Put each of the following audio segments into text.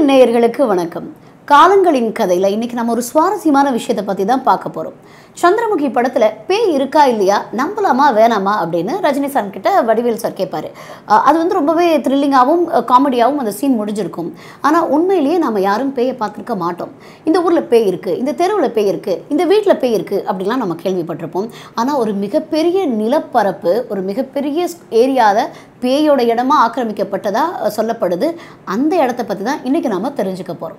alien நேயர்களுக்கு வணக்கம் காலங்களின் கதையில் இன்னைக்கு நம்ம ஒரு சுவாரஸ்யமான விஷயத்தை பற்றி தான் பார்க்க போகிறோம் சந்திரமுகி படத்தில் பேய் இருக்கா இல்லையா நம்பலாமா வேணாமா அப்படின்னு ரஜினி சார் கிட்ட வடிவேல் சார் கேட்பாரு அஹ் அது வந்து ரொம்பவே த்ரில்லிங்காகவும் காமெடியாகவும் அந்த சீன் முடிஞ்சிருக்கும் ஆனால் உண்மையிலேயே நம்ம யாரும் பேயை பார்த்துருக்க மாட்டோம் இந்த ஊரில் பேய் இருக்குது இந்த தெருவில் பேய் இருக்குது இந்த வீட்டில் பேய் இருக்குது அப்படிலாம் நம்ம கேள்விப்பட்டிருப்போம் ஆனால் ஒரு மிகப்பெரிய நிலப்பரப்பு ஒரு மிகப்பெரிய ஏரியாவில் பேயோட இடமா ஆக்கிரமிக்கப்பட்டதா அஹ், சொல்லப்படுது அந்த இடத்த பற்றி தான் இன்றைக்கி நாம் தெரிஞ்சுக்க போகிறோம்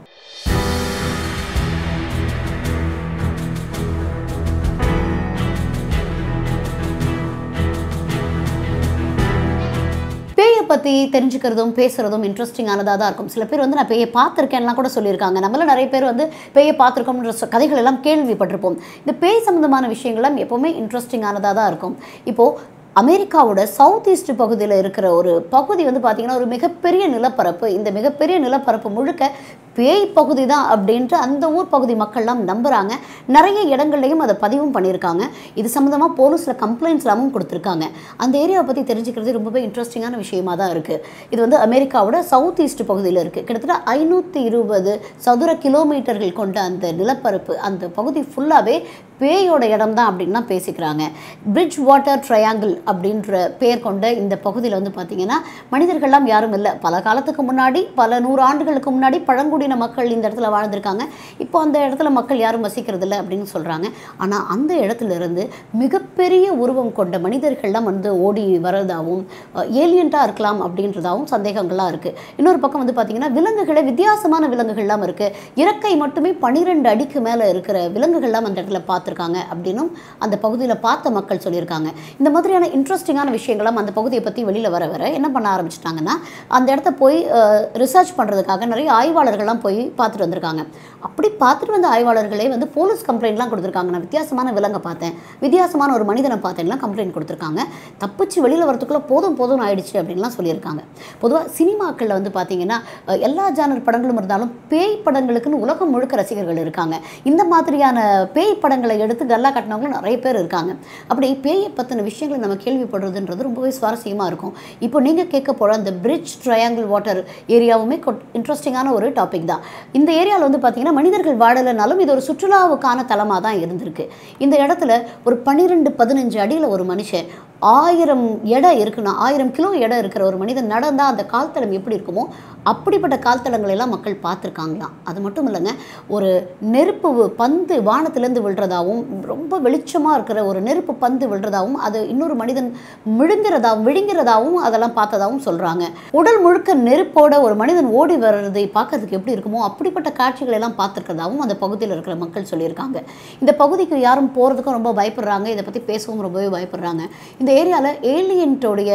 பேயை பற்றி தெரிஞ்சுக்கிறதும் பேசுகிறதும் இன்ட்ரெஸ்டிங்கானதாக தான் இருக்கும் சில பேர் வந்து நான் பேயை பார்த்துருக்கேன்லாம் கூட சொல்லியிருக்காங்க நம்மள நிறைய பேர் வந்து பேயை பார்த்துருக்கோம்ன்ற சொ- கதைகள் எல்லாம் கேள்விப்பட்டிருப்போம் இந்த பேய் சம்மந்தமான விஷயங்கள்லாம் எப்போவுமே இன்ட்ரெஸ்டிங்கானதாக தான் இருக்கும் இப்போது அமெரிக்காவோட சவுத் ஈஸ்ட் பகுதியில் இருக்கிற ஒரு பகுதி வந்து பார்த்திங்கன்னா ஒரு மிகப்பெரிய நிலப்பரப்பு இந்த மிகப்பெரிய நிலப்பரப்பு முழுக்க பேய் பகுதி தான் அப்படின்ட்டு அந்த ஊர் பகுதி மக்கள்லாம் நம்புகிறாங்க நிறைய இடங்கள்லையும் அதை பதிவும் பண்ணியிருக்காங்க இது சம்மந்தமாக போலீஸில் கம்ப்ளைண்ட்ஸ்லாமும் கொடுத்துருக்காங்க அந்த ஏரியாவை பற்றி தெரிஞ்சுக்கிறது ரொம்பவே இன்ட்ரெஸ்டிங்கான விஷயமா தான் இருக்குது இது வந்து அமெரிக்காவோட சவுத் ஈஸ்ட் பகுதியில் இருக்குது கிட்டத்தட்ட ஐநூற்றி இருபது சதுர கிலோமீட்டர்கள் கொண்ட அந்த நிலப்பரப்பு அந்த பகுதி ஃபுல்லாகவே பேயோட இடம் தான் அப்படின்னு தான் பேசிக்கிறாங்க பிரிட்ஜ் வாட்டர் ட்ரையாங்கிள் அப்படின்ற பேர் கொண்ட இந்த பகுதியில் வந்து பார்த்திங்கன்னா மனிதர்கள்லாம் யாரும் இல்லை பல காலத்துக்கு முன்னாடி பல நூறு ஆண்டுகளுக்கு முன்னாடி பழங்குடியின மக்கள் இந்த இடத்துல வாழ்ந்திருக்காங்க இப்போ அந்த இடத்துல மக்கள் யாரும் வசிக்கிறது இல்லை அப்படின்னு சொல்கிறாங்க ஆனால் அந்த இடத்துல இருந்து மிகப்பெரிய உருவம் கொண்ட மனிதர்கள்லாம் வந்து ஓடி வரதாகவும் ஏலியண்ட்டாக இருக்கலாம் அப்படின்றதாகவும் சந்தேகங்கள்லாம் இருக்குது இன்னொரு பக்கம் வந்து பார்த்திங்கன்னா விலங்குகளை வித்தியாசமான விலங்குகள்லாம் இருக்குது இறக்கை மட்டுமே பன்னிரெண்டு அடிக்கு மேலே இருக்கிற விலங்குகள்லாம் அந்த இடத்துல பார்த்துருக்காங்க அப்படின்னும் அந்த பகுதியில் பார்த்த மக்கள் சொல்லியிருக்காங்க இந்த மாதிரியான இன்ட்ரெஸ்டிங்கான விஷயங்கள்லாம் அந்த பகுதியை பற்றி வெளியில் வர வர என்ன பண்ண ஆரம்பிச்சிட்டாங்கன்னா அந்த இடத்த போய் ரிசர்ச் பண்ணுறதுக்காக நிறைய ஆய்வாளர்கள்லாம் போய் பார்த்துட்டு வந்திருக்காங்க அப்படி பார்த்துட்டு வந்த ஆய்வாளர்களே வந்து போலீஸ் கம்ப்ளைண்ட்லாம் கொடுத்துருக்காங்க நான் வித்தியாசமான விலங்கை பார்த்தேன் வித்தியாசமான ஒரு மனிதனை பார்த்தேன்லாம் கம்ப்ளைண்ட் கொடுத்துருக்காங்க தப்பிச்சு வெளியில் வரத்துக்குள்ளே போதும் போதும் ஆயிடுச்சு அப்படின்லாம் சொல்லியிருக்காங்க பொதுவாக சினிமாக்களில் வந்து பார்த்தீங்கன்னா அஹ், எல்லா ஜானர் படங்களும் இருந்தாலும் பேய் படங்களுக்குன்னு உலகம் முழுக்க ரசிகர்கள் இருக்காங்க இந்த மாதிரியான பேய் படங்களை எடுத்து கல்லா கட்டினவங்களும் நிறைய பேர் இருக்காங்க அப்படி பேயை பற்றின விஷயங்களை நம்ம கேள்விப்படுறதுன்றது ரொம்பவே சுவாரஸ்யமாக இருக்கும் இப்போ நீங்கள் கேட்க போகிற அந்த பிரிட்ஜ் ட்ரையாங்கிள் வாட்டர் ஏரியாவுமே இன்ட்ரெஸ்டிங்கான ஒரு டாபிக் தான் இந்த ஏரியாவில் வந்து பார்த்தீங்கன்னா மனிதர்கள் வாழலைனாலும் இது ஒரு சுற்றுலாவுக்கான தலமாக தான் இருந்திருக்கு இந்த இடத்துல ஒரு பன்னிரெண்டு பதினஞ்சு அடியில் ஒரு மனுஷன் ஆயிரம் எடை இருக்குன்னா ஆயிரம் கிலோ எடை இருக்கிற ஒரு மனிதன் நடந்தால் அந்த கால்தடம் எப்படி இருக்குமோ அப்படிப்பட்ட கால்தடங்களை எல்லாம் மக்கள் பார்த்துருக்காங்களாம் அது மட்டும் இல்லைங்க ஒரு நெருப்பு வு- பந்து வானத்திலேருந்து விழுறதாகவும் ரொம்ப வெளிச்சமாக இருக்கிற ஒரு நெருப்பு பந்து விழுறதாகவும் அது இன்னொரு மனிதன் விழுங்கிறதாவும் விழுங்கிறதாவும் அதெல்லாம் பார்த்ததாகவும் சொல்கிறாங்க உடல் முழுக்க நெருப்போட ஒரு மனிதன் ஓடி வர்றதை பார்க்கறதுக்கு எப்படி இருக்குமோ அப்படிப்பட்ட காட்சிகளை எல்லாம் பார்த்துருக்கிறதாவும் அந்த பகுதியில் இருக்கிற மக்கள் சொல்லியிருக்காங்க இந்த பகுதிக்கு யாரும் போகிறதுக்கும் ரொம்ப பயப்படுறாங்க இதை பற்றி பேசவும் ரொம்பவே பயப்படுறாங்க இந்த ஏரியாவில் ஏலியன்ட்டோடைய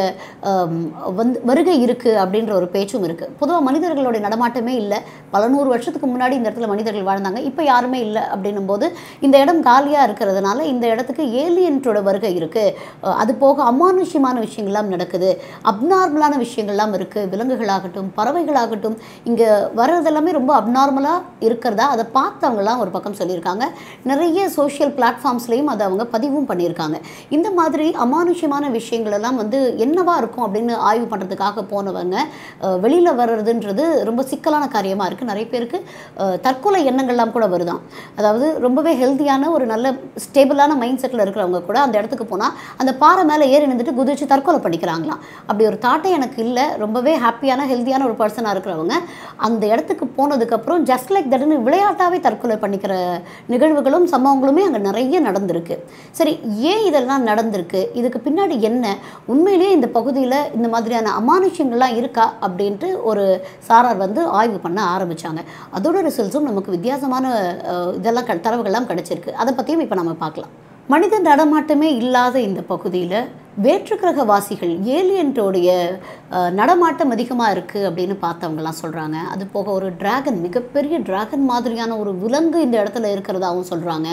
வந்து வருகை இருக்குது அப்படின்ற ஒரு பேச்சும் இருக்குது பொதுவாக மனிதர்களுடைய நடமாட்டமே இல்லை பல நூறு வருஷத்துக்கு முன்னாடி இந்த இடத்துல மனிதர்கள் வாழ்ந்தாங்க இப்போ யாருமே இல்லை அப்படின்னும் போது இந்த இடம் காலியாக இருக்கிறதுனால இந்த இடத்துக்கு ஏலியன்ட்டோட வருகை இருக்குது அது போக அமானுஷ்யமான விஷயங்கள்லாம் நடக்குது அப்நார்மலான விஷயங்கள்லாம் இருக்குது விலங்குகளாகட்டும் பறவைகளாகட்டும் இங்கே வர்றதெல்லாமே ரொம்ப அப்நார்மலாக இருக்கிறதா அதை பார்த்தவங்கலாம் ஒரு பக்கம் சொல்லியிருக்காங்க நிறைய சோஷியல் பிளாட்ஃபார்ம்ஸ்லேயும் அதை அவங்க பதிவும் பண்ணியிருக்காங்க இந்த மாதிரி அமானுஷ்யமான விஷயங்கள் எல்லாம் வந்து என்னவா இருக்கும் அப்படின்னு ஆய்வு பண்ணுறதுக்காக போனவங்க வெளியில் வர்றதுன்றது ரொம்ப சிக்கலான காரியமாக இருக்குது நிறைய பேருக்கு அஹ், தற்கொலை எண்ணங்கள்லாம் கூட வருதாம் அதாவது ரொம்பவே ஹெல்த்தியான ஒரு நல்ல ஸ்டேபிளான மைண்ட் செட்டில் இருக்கிறவங்க கூட அந்த இடத்துக்கு போனால் அந்த பாறை மேலே ஏறி நின்றுட்டு குதிச்சு தற்கொலை பண்ணிக்கிறாங்களாம் அப்படி ஒரு தாட்டே எனக்கு இல்லை ரொம்பவே ஹாப்பியான ஹெல்த்தியான ஒரு பர்சனாக இருக்கிறவங்க அந்த இடத்துக்கு போனதுக்கப்புறம் ஜஸ்ட் லைக் தட்னு விளையாட்டாகவே தற்கொலை பண்ணிக்கிற நிகழ்வுகளும் சம்பவங்களுமே அங்கே நிறைய நடந்திருக்கு சரி ஏன் இதெல்லாம் நடந்திருக்கு இதுக்கு பின்னாடி என்ன உண்மையிலேயே இந்த பகுதியில் இந்த மாதிரியான அமானுஷ்யங்கள்லாம் இருக்கா அப்படின்ட்டு ஒரு சாரார் வந்து ஆய்வு பண்ண ஆரம்பித்தாங்க அதோட ரிசல்ட்ஸும் நமக்கு வித்தியாசமான அஹ், இதெல்லாம் க- தரவுகள்லாம் கிடச்சிருக்கு அதை பற்றியும் இப்போ நம்ம பார்க்கலாம் மனித நடமாட்டமே இல்லாத இந்த பகுதியில் வேற்றுக்கிரகவாசிகள் ஏலியன்ட்டோடைய அஹ், நடமாட்டம் அதிகமாக இருக்குது அப்படின்னு பார்த்தவங்கலாம் சொல்கிறாங்க அது போக ஒரு டிராகன் மிகப்பெரிய டிராகன் மாதிரியான ஒரு விலங்கு இந்த இடத்துல இருக்கிறதாவும் சொல்கிறாங்க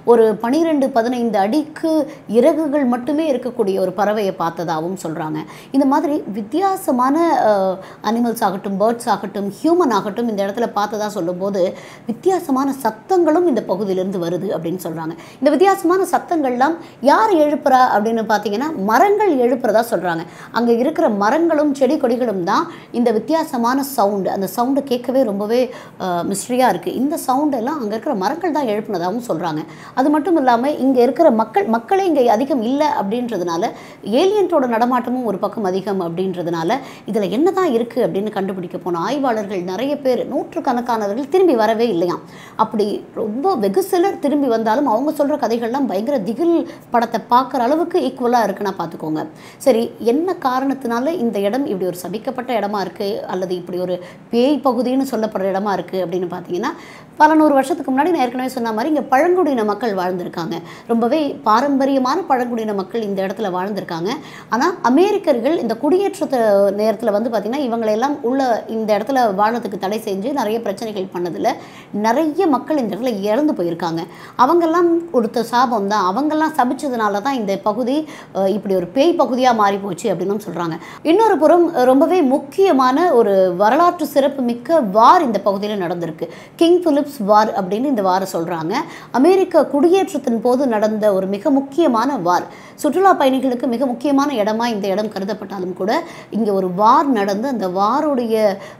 ஒரு பனிரெண்டு பதினைந்து அடிக்கு இறகுகள் மட்டுமே இருக்கக்கூடிய ஒரு பறவையை பார்த்ததாகவும் சொல்கிறாங்க இந்த மாதிரி வித்தியாசமான அனிமல்ஸ் ஆகட்டும் பேர்ட்ஸ் ஆகட்டும் ஹியூமன் ஆகட்டும் இந்த இடத்துல பார்த்ததா சொல்லும்போது வித்தியாசமான சத்தங்களும் இந்த பகுதியிலிருந்து வருது அப்படின்னு சொல்கிறாங்க இந்த வித்தியாசமான சத்தங்கள்லாம் யார் எழுப்புறா அப்படின்னு பார்த்தீங்கன்னா மரங்கள் எழுப்புறதா சொல்கிறாங்க அங்கே இருக்கிற மரங்களும் செடி கொடிகளும் தான் இந்த வித்தியாசமான சவுண்டு அந்த சவுண்டு கேட்கவே ரொம்பவே மிஸ்ட்ரியாக இருக்குது இந்த சவுண்ட் எல்லாம் அங்கே இருக்கிற மரங்கள் தான் எழுப்புனதாகவும் சொல்கிறாங்க அது மட்டும் இல்லாமல் இங்கே இருக்கிற மக்கள் மக்களே இங்கே அதிகம் இல்லை அப்படின்றதுனால ஏலியன்ட்டோட நடமாட்டமும் ஒரு பக்கம் அதிகம் அப்படின்றதுனால இதில் என்ன தான் இருக்குது அப்படின்னு கண்டுபிடிக்க போன ஆய்வாளர்கள் நிறைய பேர் நூற்றுக்கணக்கானவர்கள் திரும்பி வரவே இல்லையாம் அப்படி ரொம்ப வெகு சிலர் திரும்பி வந்தாலும் அவங்க சொல்கிற கதைகள்லாம் பயங்கர திகில் படத்தை பார்க்குற அளவுக்கு ஈக்குவலாக இருக்குன்னா பார்த்துக்கோங்க சரி என்ன காரணத்தினால இந்த இடம் இப்படி ஒரு சபிக்கப்பட்ட இடமா இருக்குது அல்லது இப்படி ஒரு பேய் பகுதின்னு சொல்லப்படுற இடமா இருக்குது அப்படின்னு பார்த்தீங்கன்னா பல நூறு வருஷத்துக்கு முன்னாடி நான் ஏற்கனவே சொன்ன மாதிரி இங்கே பழங்குடியின மக்கள் வாழ்ந்திருக்காங்க ரொம்பவே பாரம்பரியமான பழங்குடியின மக்கள் இந்த இடத்துல வாழ்ந்திருக்காங்க ஆனால் அமெரிக்கர்கள் இந்த குடியேற்றத்தை நேரத்தில் வந்து பார்த்திங்கன்னா இவங்களையெல்லாம் உள்ள இந்த இடத்துல வாழறதுக்கு தடை செஞ்சு நிறைய பிரச்சனைகள் பண்ணதில் நிறைய மக்கள் இந்த இடத்துல இறந்து போயிருக்காங்க அவங்கெல்லாம் கொடுத்த சாபம் தான் அவங்கெல்லாம் சபிச்சதுனால தான் இந்த பகுதி அஹ், இப்படி ஒரு பேய் பகுதியாக மாறி போச்சு அப்படின்னு சொல்கிறாங்க இன்னொரு புறம் ரொம்பவே முக்கியமான ஒரு வரலாற்று சிறப்பு மிக்க வார் இந்த பகுதியில் நடந்திருக்கு கிங் பிலிப்ஸ் வார் அப்படின்னு இந்த வாரை சொல்கிறாங்க அமெரிக்க குடியேற்றத்தின் போது நடந்த ஒரு மிக முக்கியமான வார் சுற்றுலா பயணிகளுக்கு மிக முக்கியமான இடமா இந்த இடம் கருதப்பட்டாலும் கூட இங்கே ஒரு வார் நடந்து அந்த வாருடைய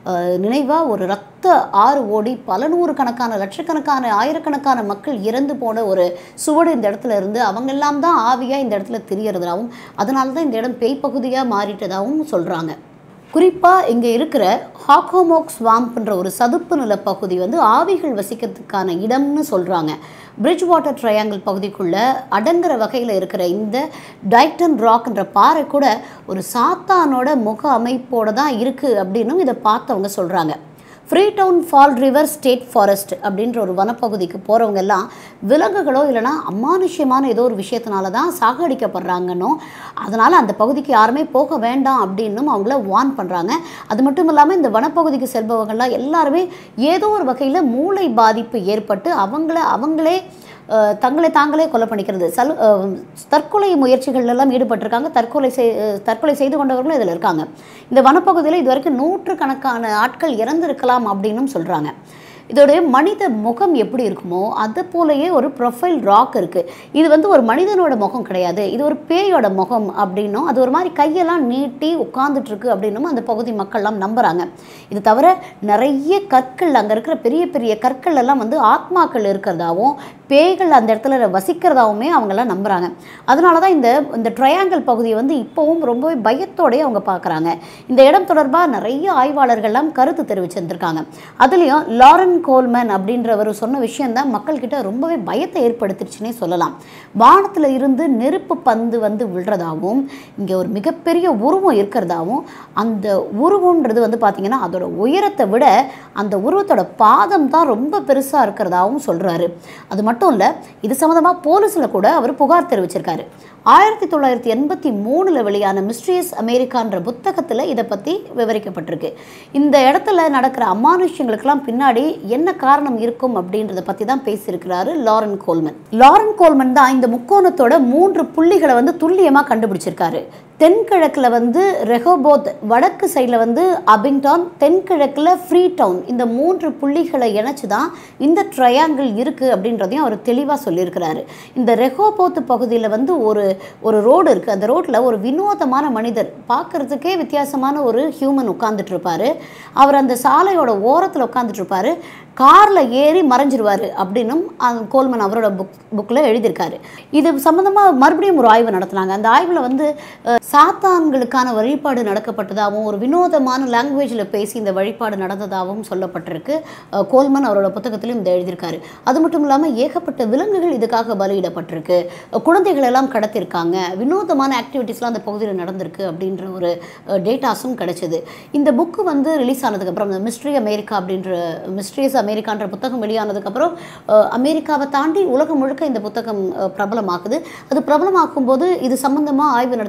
நினைவாக ஒரு ரத்த ஆறு ஓடி பல நூறு கணக்கான லட்சக்கணக்கான ஆயிரக்கணக்கான மக்கள் இறந்து போன ஒரு சுவடு இந்த இடத்துல இருந்து அவங்கெல்லாம் தான் ஆவியாக இந்த இடத்துல தெரியறதாகவும் அதனால தான் இந்த இடம் பேய் பகுதியாக மாறிட்டதாகவும் சொல்கிறாங்க குறிப்பாக இங்கே இருக்கிற ஹாக்கோமோக் ஸ்வாம்ப்ன்ற ஒரு சதுப்பு நில பகுதி வந்து ஆவிகள் வசிக்கிறதுக்கான இடம்னு சொல்கிறாங்க பிரிட்ஜ் வாட்டர் ட்ரையாங்கிள் பகுதிக்குள்ளே அடங்குற வகையில் இருக்கிற இந்த டைட்டன் ராக்ன்ற பாறை கூட ஒரு சாத்தானோட முக அமைப்போட தான் இருக்குது அப்படின்னும் இதை பார்த்தவங்க சொல்கிறாங்க Freetown Fall River State Forest அப்படின்ற ஒரு வனப்பகுதிக்கு போகிறவங்க எல்லாம் விலங்குகளோ இல்லைனா அமானுஷ்யமான ஏதோ ஒரு விஷயத்தினால தான் சாகடிக்கப்படுறாங்கன்னும் அதனால் அந்த பகுதிக்கு யாருமே போக வேண்டாம் அப்படின்னும் அவங்கள வார்ன் பண்ணுறாங்க அது மட்டும் இல்லாமல் இந்த வனப்பகுதிக்கு செல்பவங்கள்லாம் எல்லாருமே ஏதோ ஒரு வகையில் மூளை பாதிப்பு ஏற்பட்டு அவங்கள அவங்களே அஹ், தங்களை தாங்களே கொலை பண்ணிக்கிறது சல் அஹ், தற்கொலை முயற்சிகள் எல்லாம் ஈடுபட்டிருக்காங்க தற்கொலை செய் அஹ், தற்கொலை செய்து கொண்டவர்களும் இதில் இருக்காங்க இந்த வனப்பகுதியில் இதுவரைக்கும் நூற்றுக்கணக்கான ஆட்கள் இறந்திருக்கலாம் அப்படின்னும் சொல்கிறாங்க இதோடைய மனித முகம் எப்படி இருக்குமோ அது போலயே ஒரு ப்ரொஃபைல் ராக் இருக்குது இது வந்து ஒரு மனிதனோட முகம் கிடையாது இது ஒரு பேயோட முகம் அப்படின்னும் அது ஒரு மாதிரி கையெல்லாம் நீட்டி உட்கார்ந்துட்டு இருக்கு அப்படின்னும் அந்த பகுதி மக்கள்லாம் நம்புகிறாங்க இது தவிர நிறைய கற்கள் அங்கே இருக்கிற பெரிய பெரிய கற்கள் எல்லாம் வந்து ஆத்மாக்கள் இருக்கிறதாவும் பேய்கள் அந்த இடத்துல வசிக்கிறதாவுமே அவங்கெல்லாம் நம்புகிறாங்க அதனால தான் இந்த இந்த ட்ரையாங்கிள் பகுதியை வந்து இப்போவும் ரொம்பவே பயத்தோடயே அவங்க பார்க்குறாங்க இந்த இடம் தொடர்பாக நிறைய ஆய்வாளர்கள்லாம் கருத்து தெரிவிச்சிருந்திருக்காங்க அதுலேயும் லாரன் கோல்மேன் அப்படின்றவர் சொன்ன விஷயம்தான் மக்கள்கிட்ட ரொம்பவே பயத்தை ஏற்படுத்திடுச்சுன்னே சொல்லலாம் வானத்தில் இருந்து நெருப்பு பந்து வந்து விழுறதாகவும் இங்கே ஒரு மிகப்பெரிய உருவம் இருக்கிறதாவும் அந்த உருவம்ன்றது வந்து பார்த்திங்கன்னா அதோட உயரத்தை விட அந்த உருவத்தோட பாதம் தான் ரொம்ப பெருசாக இருக்கிறதாவும் சொல்கிறாரு அது மட்டும் இல்லை இது சம்மந்தமாக போலீஸில் கூட அவர் புகார் தெரிவிச்சிருக்காரு ஆயிரத்தி தொள்ளாயிரத்தி எண்பத்தி மூணில் வெளியான மிஸ்ட்ரியஸ் அமெரிக்கான்ற புத்தகத்தில் இதை பற்றி விவரிக்கப்பட்டிருக்கு இந்த இடத்துல நடக்கிற அமானுஷ்யங்களுக்கெல்லாம் பின்னாடி என்ன காரணம் இருக்கும் அப்படின்றத பற்றி தான் பேசியிருக்கிறாரு லாரன் கோல்மன் லாரன் கோல்மன் தான் இந்த முக்கோணத்தோட மூன்று புள்ளிகளை வந்து துல்லியமாக கண்டுபிடிச்சிருக்காரு தென்கிழக்கில் வந்து ரெஹோபோத் வடக்கு சைடில் வந்து அபிங்டான் தென்கிழக்கில் ஃப்ரீ டவுன் இந்த மூன்று புள்ளிகளை இணைச்சு தான் இந்த ட்ரையாங்கிள் இருக்குது அப்படின்றதையும் அவர் தெளிவாக சொல்லியிருக்கிறாரு இந்த ரெஹோபோத் பகுதியில் வந்து ஒரு ஒரு ரோடு இருக்குது அந்த ரோட்டில் ஒரு வினோதமான மனிதர் பார்க்குறதுக்கே வித்தியாசமான ஒரு ஹியூமன் உட்கார்ந்துட்டு இருப்பாரு அவர் அந்த சாலையோட ஓரத்தில் உட்கார்ந்துட்டு இருப்பாரு காரில் ஏறி மறைஞ்சிருவார் அப்படின்னும் அந்த கோல்மன் அவரோட புக் புக்கில் எழுதியிருக்காரு இது சம்மந்தமாக மறுபடியும் ஒரு ஆய்வு நடத்தினாங்க அந்த ஆய்வில் வந்து அஹ், சாத்தான்களுக்கான வழிபாடு நடக்கப்பட்டதாகவும் ஒரு வினோதமான லாங்குவேஜில் பேசி இந்த வழிபாடு நடந்ததாகவும் சொல்லப்பட்டிருக்கு அஹ், கோல்மன் அவரோட புத்தகத்திலும் இந்த எழுதியிருக்காரு அது மட்டும் இல்லாமல் ஏகப்பட்ட விலங்குகள் இதுக்காக பலியிடப்பட்டிருக்கு அஹ், குழந்தைகள் எல்லாம் கடத்திருக்காங்க வினோதமான ஆக்டிவிட்டீஸ்லாம் அந்த பகுதியில் நடந்திருக்கு அப்படின்ற ஒரு டேட்டாஸும் கிடைச்சது இந்த புக்கு வந்து ரிலீஸ் ஆனதுக்கப்புறம் இந்த மிஸ்ட்ரி அமெரிக்கா அப்படின்ற மிஸ்ட்ரியஸ் அமெரிக்கான்ற புத்தகம் வெளியானதுக்கப்புறம் அஹ், அமெரிக்காவை தாண்டி உலகம் முழுக்க இந்த புத்தகம் அஹ், பிரபலமாகுது அது பிரபலமாக்கும் போது இது சம்பந்தமாக ஆய்வு நடத்துறதுக்கு மறுபடியும்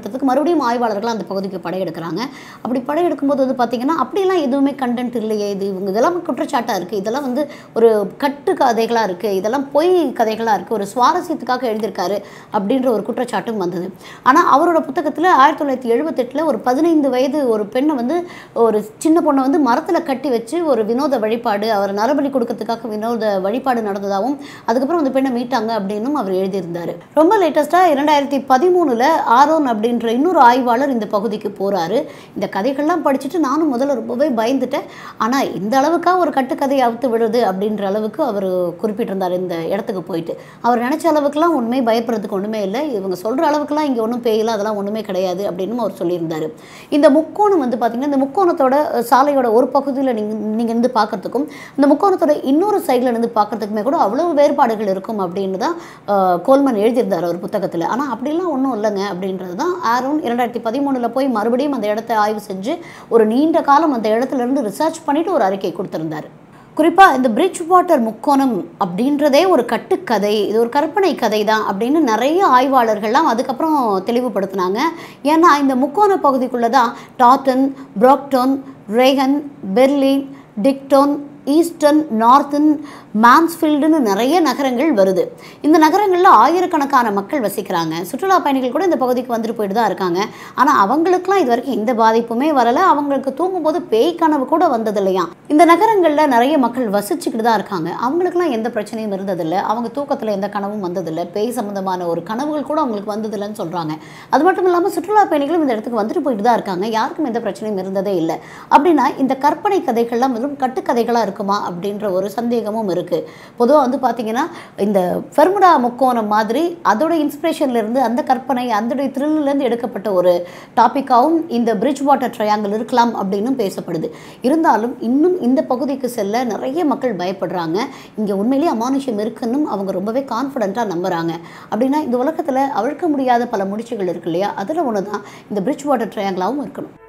மறுபடியும் ஆய்வாளர்கள் அந்த பகுதிக்கு படையெடுக்கிறாங்க அப்படி படையெடுக்கும்போது வந்து பார்த்தீங்கன்னா அப்படியெல்லாம் எதுவுமே கண்டென்ட் இல்லையே இது இவங்க இதெல்லாம் குற்றச்சாட்டாக இருக்குது இதெல்லாம் வந்து ஒரு கட்டு கதைகளாக இருக்குது இதெல்லாம் பொய் கதைகளாக இருக்குது ஒரு சுவாரஸ்யத்துக்காக எழுதியிருக்காரு அப்படின்ற ஒரு குற்றச்சாட்டும் வந்தது ஆனால் அவரோட புத்தகத்தில் ஆயிரத்தி தொள்ளாயிரத்தி எழுபத்தெட்டில் ஒரு பதினைந்து வயது ஒரு பெண்ணை வந்து ஒரு சின்ன பொண்ணை வந்து மரத்தில் கட்டி வச்சு ஒரு வினோத வழிபாடு அவர் நரபலி கொடுக்கறதுக்காக வினோத வழிபாடு நடந்ததாகவும் அதுக்கப்புறம் அந்த பெண்ணை மீட்டாங்க அப்படின்னும் அவர் எழுதியிருந்தார் ரொம்ப லேட்டஸ்ட்டாக இரண்டாயிரத்தி பதிமூணில் ஆரோன் அப்படின்ற இன்னொரு ஆய்வாளர் இந்த பகுதிக்கு போகிறாரு இந்த கதைகள்லாம் படிச்சுட்டு நானும் முதல்ல ரொம்பவே பயந்துட்டேன் ஆனால் இந்த அளவுக்கா ஒரு கட்டுக்கதையை அவுத்து விடுறது அப்படின்ற அளவுக்கு அவர் குறிப்பிட்டிருந்தார் இந்த இடத்துக்கு போயிட்டு அவர் நினச்ச அளவுக்குலாம் உண்மை பயப்படுறதுக்கு ஒன்றுமே இல்லை இவங்க சொல்கிற அளவுக்குலாம் இங்கே ஒன்றும் பேயல அதெல்லாம் ஒன்றுமே கிடையாது அப்படின்னு அவர் சொல்லியிருந்தார் இந்த முக்கோணம் வந்து பார்த்திங்கன்னா இந்த முக்கோணத்தோட அஹ், சாலையோட ஒரு பகுதியில் நீங்கள் நீங்கள் இருந்து பார்க்கறதுக்கும் இந்த முக்கோணத்தோட இன்னொரு சைடில் இருந்து பார்க்கறதுக்குமே கூட அவ்வளோ வேறுபாடுகள் இருக்கும் அப்படின்னு தான் அஹ், கோல்மன் எழுதியிருந்தார் அவர் புத்தகத்தில் ஆனால் அப்படிலாம் ஒன்றும் இல்லைங்க அப்படின்றது தான் ஆரோன் இரண்டாயிரத்தி பதிமூணில் போய் மறுபடியும் அந்த இடத்த ஆய்வு செஞ்சு ஒரு நீண்ட காலம் அந்த இடத்துல இருந்து ரிசர்ச் பண்ணிட்டு ஒரு அறிக்கை கொடுத்திருந்தார் குறிப்பாக இந்த பிரிட்ஜ் வாட்டர் முக்கோணம் அப்படின்றதே ஒரு கட்டுக்கதை இது ஒரு கற்பனை கதை தான் அப்படின்னு நிறைய ஆய்வாளர்கள்லாம் அதுக்கப்புறம் தெளிவுபடுத்தினாங்க ஏன்னா இந்த முக்கோண பகுதிக்குள்ளே தான் Taunton Brockton Raynham Berlin Dighton Easton Norton மான்ஸ்ஃபீல்டுன்னு நிறைய நகரங்கள் வருது இந்த நகரங்களில் ஆயிரக்கணக்கான மக்கள் வசிக்கிறாங்க சுற்றுலா பயணிகள் கூட இந்த பகுதிக்கு வந்துட்டு போயிட்டு தான் இருக்காங்க ஆனால் அவங்களுக்குலாம் இது வரைக்கும் எந்த பாதிப்புமே வரலை அவங்களுக்கு தூங்கும்போது பேய் கனவு கூட வந்தது இல்லையா இந்த நகரங்களில் நிறைய மக்கள் வசிச்சுக்கிட்டு தான் இருக்காங்க அவங்களுக்குலாம் எந்த பிரச்சனையும் இருந்ததில்லை அவங்க தூக்கத்தில் எந்த கனவும் வந்ததில்லை பேய் சம்மந்தமான ஒரு கனவுகள் கூட அவங்களுக்கு வந்ததில்லைன்னு சொல்கிறாங்க அது மட்டும் இல்லாமல் சுற்றுலா பயணிகளும் இந்த இடத்துக்கு வந்துட்டு போயிட்டு தான் இருக்காங்க யாருக்கும் எந்த பிரச்சனையும் இருந்ததே இல்லை அப்படின்னா இந்த கற்பனை கதைகள்லாம் வெறும் கட்டுக்கதைகளாக இருக்குமா அப்படின்ற ஒரு சந்தேகமும் இருக்குது பொதுவாக வந்து பார்த்தீங்கன்னா இந்த ஃபெர்முடா முக்கோணம் மாதிரி அதோட இன்ஸ்பிரேஷன்ல இருந்து அந்த கற்பனை அதோடைய த்ரில்லேருந்து எடுக்கப்பட்ட ஒரு டாப்பிக்காகவும் இந்த பிரிட்ஜ் வாட்டர் ட்ரையாங்கிள் இருக்கலாம் அப்படின்னும் பேசப்படுது இருந்தாலும் இன்னும் இந்த பகுதிக்கு செல்ல நிறைய மக்கள் பயப்படுறாங்க இங்கே உண்மையிலேயே அமானுஷ்யம் இருக்குன்னு அவங்க ரொம்பவே கான்ஃபிடென்ட்டாக நம்புகிறாங்க அப்படின்னா இந்த உலகத்தில் அவிழ்க்க முடியாத பல முடிச்சுகள் இருக்கு இல்லையா அதில் ஒன்று தான் இந்த பிரிட்ஜ் வாட்டர் ட்ரையாங்கிளாகவும் இருக்கணும்